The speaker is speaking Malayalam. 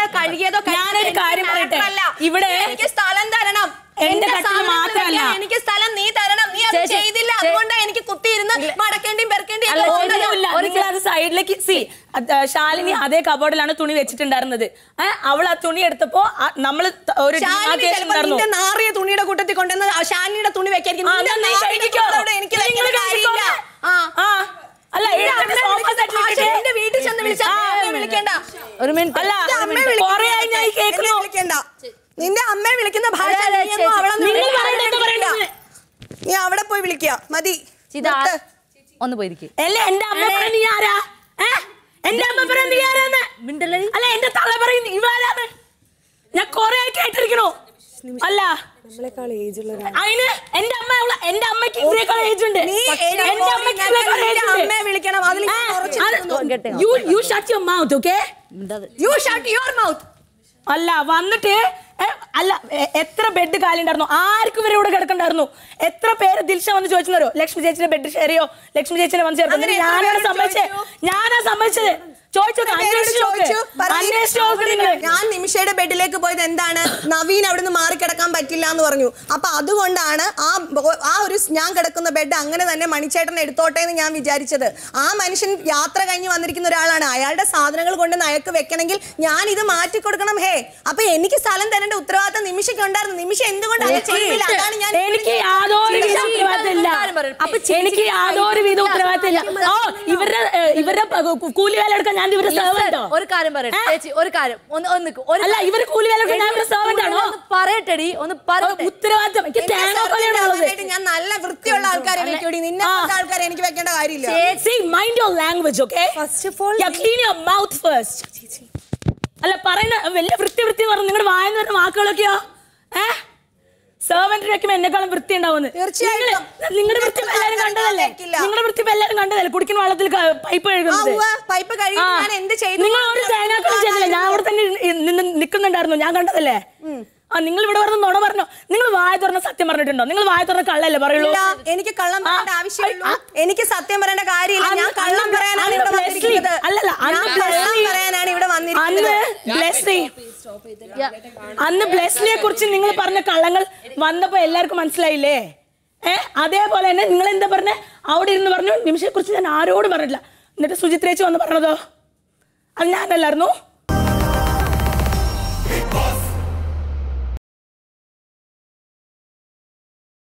ഇന്നലെ കഴുകിയതോ ഞാനൊരു കഴിച്ചതോ കാര്യം എനിക്ക് പറയട്ടെ. മാത്രമല്ല. ഇവിടെ എനിക്ക് സ്ഥലം തരണം എന്റെ എന്റെ കട്ടില് സാധനങ്ങൾ മാത്രമല്ല. വെക്കാൻ എനിക്ക് സ്ഥലം നീ തരണം നീ അത് ചേച്ചി, ചെയ്തില്ല ചേ- അതുകൊണ്ട് എനിക്ക് കുത്തിയിരുന്ന് മടക്കേണ്ടിയും പെറുക്കേണ്ടിയും അല്ല, ഒക്കെ ചേച്ചി, വന്നത്. ഒന്നുമില്ല ഒരു നിങ്ങൾ അത് സൈഡിലേക്ക് സി ശാലിനി അതേ കബോർഡിലാണ് തുണി വെച്ചിട്ടുണ്ടായിരുന്നത് ഏ, അവൾ ആ തുണി എടുത്തപ്പോ നമ്മൾ ഒരു ശാലിനി demarcation ചിലപ്പോ ഉണ്ടായിരുന്നു. നിന്റെ നാറിയ തുണിയുടെ കൂട്ടത്തിൽ കൊണ്ടുവന്ന് ആ ശാലിനിയുടെ തുണി വെക്കായിരിക്കും ആ, നിന്റെ എന്നാ നീ നാറിയ കഴിക്കോ? തുണിയോട് എനിക്ക് നിങ്ങൾ വെക്കേണ്ട കഴിക്കോ? കാര്യമില്ല. ആ. ആ അല്ല നിന്റെ ഇവിടെ അമ്മയെ sofa വിളിക്കുന്ന set ഭാഷ ഇട്ടിട്ട് നിന്റെ വീട്ടിൽ ചെന്ന് വിളിച്ചാൽ ആ, അമ്മയെ വിളിക്കണ്ട ഒരു മിനിറ്റ് അല്ല നിന്റെ അമ്മയെ വിളിക്കണ്ട. കൊറേ ആയി ഞാൻ ഈ കേൾക്കുന്നു എന്നെ വിളിക്കണ്ട നിന്റെ അമ്മയെ വിളിക്കുന്ന ഭാഷ അതെ, അതെ, നീയൊന്നും ചേച്ചി. അവളൊന്നും നിങ്ങൾ വിളിക്കണ്ട. പറയുന്നത് എന്താ പറയുന്നത്? നീ അവിടെ പോയി വിളിക്കുക മതി ഇതാ നിർത്ത്. ഒന്ന് പോയിരിക്കും അല്ല എന്റെ അമ്മ പറയുന്നത് നീ ആരാ ഏ? എന്റെ അമ്മ പറയുന്നത് നീ ആരാന്ന് മിണ്ടല്ലേ നീ? അല്ല എന്റെ തള്ള പറയുന്നത് ഇവാരാന്ന് ഞാൻ കൊറേ ആയി കേട്ടിരിക്കണു അല്ല അതിന് എന്റെ അമ്മ അവളെ- എന്റെ അമ്മയ്ക്ക് ഇവരെക്കാൾ ഏജ് ഉണ്ട് നീ എന്റെ എനിക്ക് അമ്മയ്ക്ക് നിന്റെ ഇവരെക്കാൾ age ഉണ്ട്. അമ്മയെ വിളിക്കണം അതിൽ ഞാൻ കുറച്ച് നിൽക്കുന്നു. You you shut your mouth, okay? മിണ്ടാതെ You shut your mouth. അല്ല വന്നിട്ട് എ, അല്ല എ, എത്ര ബെഡ് കാലുണ്ടായിരുന്നു ആർക്കും ഇവരെ ഇവിടെ കിടക്കണ്ടായിരുന്നു എത്ര പേര് ദിൽഷ വന്ന് ചോദിച്ചോ ലക്ഷ്മി ചേച്ചിയുടെ ബെഡ് ഷെയർ ചെയ്യോ ലക്ഷ്മി ചേച്ചിനെ വന്ന് ചേർത്തോ അങ്ങനെ എത്ര ഞാനാണ് പേര് സമ്മതിച്ചത് ചോദിച്ചു? ഞാനാ സമ്മതിച്ചത് ചോദിച്ചത് പേരോട് അന്വേഷിച്ച് നോക്ക്. ചോദിച്ചു, പറയ്. അന്വേഷിച്ച് നോക്ക് നിങ്ങള് ഞാൻ നിമിഷയുടെ ബെഡിലേക്ക് പോയത് എന്താണ് നവീൻ അവിടുന്ന് മാറിക്കിടക്കാൻ പറ്റില്ല എന്ന് പറഞ്ഞു അപ്പൊ അതുകൊണ്ടാണ് ആ ബോ- ആ ഒരു സ് ഞാൻ കിടക്കുന്ന ബെഡ് അങ്ങനെ തന്നെ മണിച്ചേട്ടൻ എടുത്തോട്ടെ എന്ന് ഞാൻ വിചാരിച്ചത് ആ മനുഷ്യൻ യാത്ര കഴിഞ്ഞ് വന്നിരിക്കുന്ന ഒരാളാണ് അയാളുടെ സാധനങ്ങൾ കൊണ്ട് നയക്ക് വെക്കണമെങ്കിൽ ഞാൻ ഇത് മാറ്റി കൊടുക്കണം ഹേ അപ്പൊ എനിക്ക് സ്ഥലം തരേണ്ട ഉത്തരവാദിത്തം നിമിഷയ്ക്ക് ഉണ്ടായിരുന്നു നിമിഷം എന്തുകൊണ്ട് അത് ചെയ്തില്ല അതാണ് ഞാൻ എനിക്ക് യാതൊരു വിധ ചേച്ചി, ഉത്തരവാദിത്തമില്ല കാര്യം പറയട്ടെ. അപ്പൊ എനിക്ക് യാതൊരു വിധ ഉത്തരവാദിത്തമില്ല ഓ ഇവരുടെ ഏ, ഇവരുടെ പ- കു- കൂലി വേല എടുക്കാൻ ഞാൻ ഇവരുടെ സെർവന്റോ ഒരു കാര്യം പറയട്ടെ ചേച്ചി ഒരു കാര്യം ഒന്ന് ഒന്ന് നിക്ക്. ഒരു അല്ല ഇവര് കൂലി വേല എടുക്കാൻ ഞാൻ ഇവരുടെ സെർവന്റ് ആണോ ഒന്ന് പറയട്ടെടി ഒന്ന് പറയട്ടെ ഉത്തരവാദിത്തം എനിക്ക് എന്റെ തേങ്ങ സർവീസിന്റെ കൊലയാണുള്ളത് ഭാഗമായിട്ട് ഞാൻ നല്ല വൃത്തിയുള്ള ആൾക്കാരെ വെക്കൂടി നിന്നെ പോലത്തെ ആൾക്കാരെ എനിക്ക് വെക്കേണ്ട കാര്യമില്ല See, mind your language, okay? First of all, Yeah, clean your mouth first. അല്ല പറയുന്ന വലിയ വൃത്തി വൃത്തി എന്ന് പറഞ്ഞു നിങ്ങളുടെ വായെന്ന് വരുന്ന വാക്കുകളൊക്കെയോ ഏ സെർവന്റിന് വെക്കുമ്പോ എന്നെക്കാളും വൃത്തി ഉണ്ടാവുന്നത് തീർച്ചയായിട്ടും. നിങ്ങളുടെ വൃത്തി ഇപ്പൊ എല്ലാരും കണ്ടതല്ലേ കേൾക്കില്ല. നിങ്ങളുടെ വൃത്തി ഇപ്പൊ എല്ലാരും കണ്ടതല്ലേ കുടിക്കുന്ന വെള്ളത്തിൽ ക- പൈപ്പ് ആ, കഴുകുന്നത് ഉവ്വ്, പൈപ്പ് കഴുകി ആ. ഞാൻ എന്ത് ചെയ്തു നിങ്ങൾ ഒരു തേങ്ങാക്കളും ചെയ്തില്ല ഞാൻ അവിടെ തന്നെ ഇ- നിന്ന് നിൽക്കുന്നുണ്ടായിരുന്നു ഞാൻ കണ്ടതല്ലേ ആ നിങ്ങൾ ഇവിടെ പറഞ്ഞ നുണ പറഞ്ഞോ നിങ്ങൾ വായ തുറന്ന സത്യം പറഞ്ഞിട്ടുണ്ടോ നിങ്ങൾ വായ തുറന്ന കള്ളല്ലേ പറയുള്ളൂ ഇല്ല, എനിക്ക് കള്ളം പറയേണ്ട ആ, ആവശ്യമുള്ളൂ ആ, എനിക്ക് സത്യം പറയേണ്ട കാര്യമില്ല ഞാൻ അന്ന് കള്ളം അന്ന് പറയാനാണ് ഇവിടെ അന്ന് വന്നിരിക്കുന്നത് ബ്ലെസ്സി- അല്ലല്ല, അന്ന് ഞാൻ കള്ളം ബ്ലെസ്സി- പറയാനാണ് ഇവിടെ അന്ന് വന്നിരിക്കുന്നത് ബ്ലെസ്സി അന്ന് ബ്ലെസ്സിനെ കുറിച്ച് നിങ്ങൾ പറഞ്ഞ കള്ളങ്ങൾ വന്നപ്പോ എല്ലാവർക്കും മനസ്സിലായില്ലേ ഏ അതേപോലെ തന്നെ നിങ്ങൾ എന്താ പറഞ്ഞ അവിടെ ഇരുന്ന് പറഞ്ഞു നിമിഷയെ കുറിച്ച് ഞാൻ ആരോടും പറഞ്ഞിട്ടില്ല എന്നിട്ട് സുചിത്രേച്ചി വന്ന് പറഞ്ഞതോ അത് ഞാനല്ലായിരുന്നു